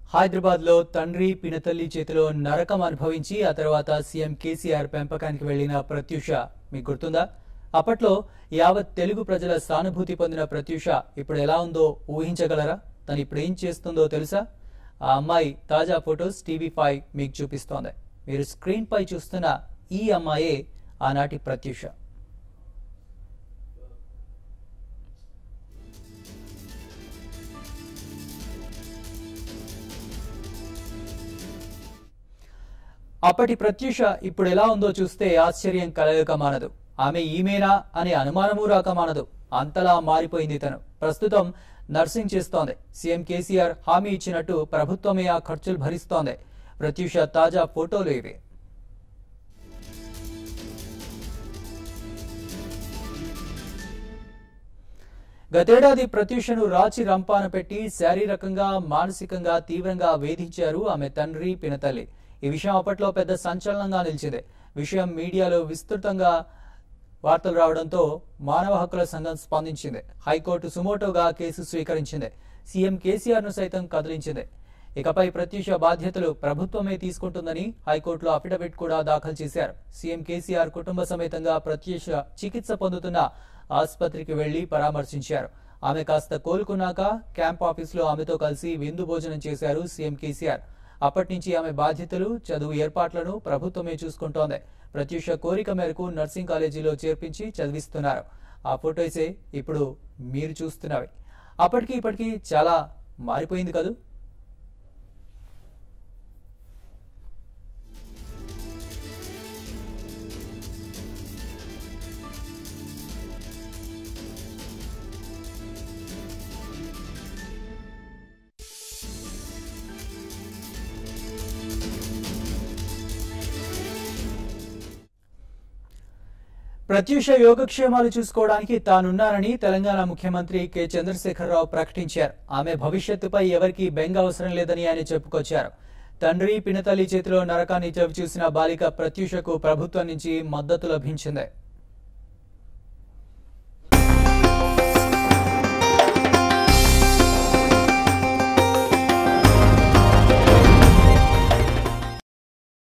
హైదరాబాద్ లో తండ్రి పినతల్లి చేతిలో నరకం అనుభవించి ఆ తర్వాత సీఎం కేసీఆర్ పెంపకానికి వెళ్లిన ప్రత్యూష మీకు గుర్తుందా అప్పట్లో యావత్ తెలుగు ప్రజల సానుభూతి పొందిన ప్రత్యూష ఇప్పుడు ఎలా ఉందో ఊహించగలరా తను ఇప్పుడు ఏం చేస్తుందో తెలుసా ఆ అమ్మాయి తాజా ఫొటోస్ టీవీ ఫైవ్ మీకు చూపిస్తోంది మీరు స్క్రీన్ పై చూస్తున్న ఈ అమ్మాయే ఆనాటి ప్రత్యూష అప్పటి ప్రత్యూష ఇప్పుడు ఎలా ఉందో చూస్తే ఆశ్చర్యం కలగక మానదు ఆమె ఈమెనా అనే అనుమానము రాక మానదు అంతలా మారిపోయింది తను ప్రస్తుతం నర్సింగ్ చేస్తోంది సీఎం కేసీఆర్ హామీ ఇచ్చినట్టు ప్రభుత్వమే ఆ ఖర్చులు భరిస్తోంది ప్రత్యూష తాజా ఫోటోలు ఇవి గతేడాది ప్రత్యూషను రాచి రంపాన పెట్టి శారీరకంగా మానసికంగా తీవ్రంగా వేధించారు ఆమె తండ్రి పినతల్లి ఈ విషయం అప్పట్లో పెద్ద సంచలనంగా నిలిచింది విషయం మీడియాలో విస్తృతంగా వార్తలు రావడంతో మానవ హక్కుల సంఘం స్పందించింది హైకోర్టు సుమోటోగా కేసు స్వీకరించింది సీఎం కేసీఆర్ ను సైతం కదిలించింది ఇకపై ప్రత్యూష బాధ్యతలు ప్రభుత్వమే తీసుకుంటుందని హైకోర్టులో అఫిడవిట్ కూడా దాఖలు చేశారు సీఎం కేసీఆర్ కుటుంబ సమేతంగా ప్రత్యూష చికిత్స పొందుతున్న ఆసుపత్రికి వెళ్లి పరామర్శించారు ఆమె కాస్త కోలుకున్నాక క్యాంప్ ఆఫీసులో ఆమెతో కలిసి విందు భోజనం చేశారు సీఎం కేసీఆర్ అప్పటి నుంచి ఆమె బాధ్యతలు చదువు ఏర్పాట్లను ప్రభుత్వమే చూసుకుంటోంది ప్రత్యూష కోరిక మేరకు నర్సింగ్ కాలేజీలో చేర్పించి చదివిస్తున్నారు ఆ ఫొటోసే ఇప్పుడు మీరు చూస్తున్నవి అప్పటికి ఇప్పటికి చాలా మారిపోయింది కదూ ప్రత్యూష యోగక్షేమాలు చూసుకోవడానికి తానున్నానని తెలంగాణ ముఖ్యమంత్రి కె చంద్రశేఖరరావు ప్రకటించారు ఆమె భవిష్యత్తుపై ఎవరికీ బెంగ అవసరం లేదని ఆయన చెప్పుకొచ్చారు తండ్రి పినతల్లి చేతిలో నరకాన్ని చవి చూసిన బాలిక ప్రత్యూషకు ప్రభుత్వం నుంచి మద్దతు లభించింది